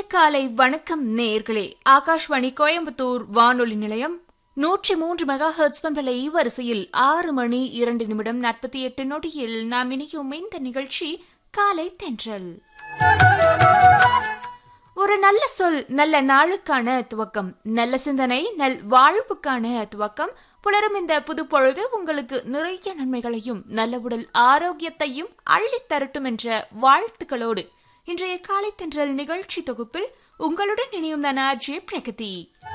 காலை வணக்கம் நேயர்களே ஆகாஷ்வாணி கோயம்புத்தூர் வானொலி நிலையம் நூற்றி மூன்று மெகா ஹெர்ட்ஸ் பண்பலை வரிசையில் ஆறு மணி இரண்டு நிமிடம் நாற்பத்தி எட்டு நொடியில் நாம் இணையும் இந்த நிகழ்ச்சி காலை தென்றல் ஒரு நல்ல சொல் நல்ல நாளுக்கான துவக்கம் நல்ல சிந்தனை நல் வாழ்வுக்கான துவக்கம் புலரும் இந்த புது பொழுது உங்களுக்கு நிறைய நன்மைகளையும் நல்ல உடல் ஆரோக்கியத்தையும் அள்ளித் தரட்டும் என்ற வாழ்த்துக்களோடு இன்றைய காலை தென்றல் நிகழ்ச்சி தொகுப்பில் உங்களுடன் இணையும் நான் ஆர்ஜே பிரகதி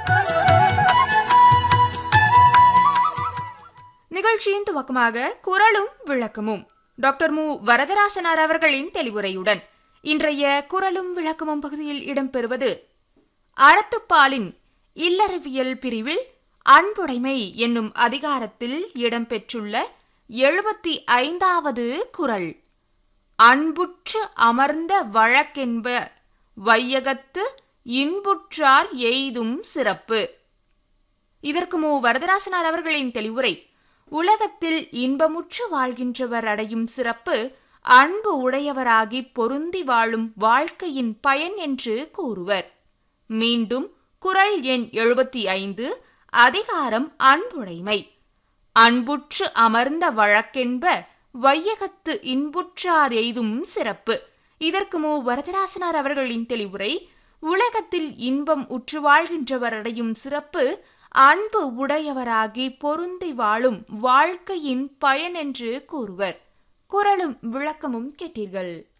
நிகழ்ச்சியின் துவக்கமாக குரலும் விளக்கமும் டாக்டர் மு வரதராசனார் அவர்களின் தெளிவுரையுடன் இன்றைய குரலும் விளக்கமும் பகுதியில் இடம்பெறுவது அறத்துப்பாலின் இல்லறவியல் பிரிவில் அன்புடைமை என்னும் அதிகாரத்தில் இடம்பெற்றுள்ள எழுபத்தி ஐந்தாவது குரல் அன்புற்று அமர்ந்த வழக்கென்ப வையகத்து இன்புற்றார் எய்தும் சிறப்பு இதற்கு மு வரதராசனார் அவர்களின் தெளிவுரை உலகத்தில் இன்பமுற்று வாழ்கின்றவர் அடையும் சிறப்பு அன்பு உடையவராகி பொருந்தி வாழும் வாழ்க்கையின் பயன் என்று கூறுவர் மீண்டும் குரல் எண் எழுபத்தி ஐந்து அதிகாரம் அன்புடைமை அன்புற்று அமர்ந்த வழக்கென்ப வையகத்து இன்புற்றார் எய்தும் சிறப்பு இதற்கு மு வரதராசனார் அவர்களின் தெளிவுரை உலகத்தில் இன்பம் உற்று வாழ்கின்றவர் அடையும் சிறப்பு அன்பு உடையவராகி பொருந்தி வாழும் வாழ்க்கையின் பயன் என்று கூறுவர் குரலும் விளக்கமும் கேட்டீர்கள்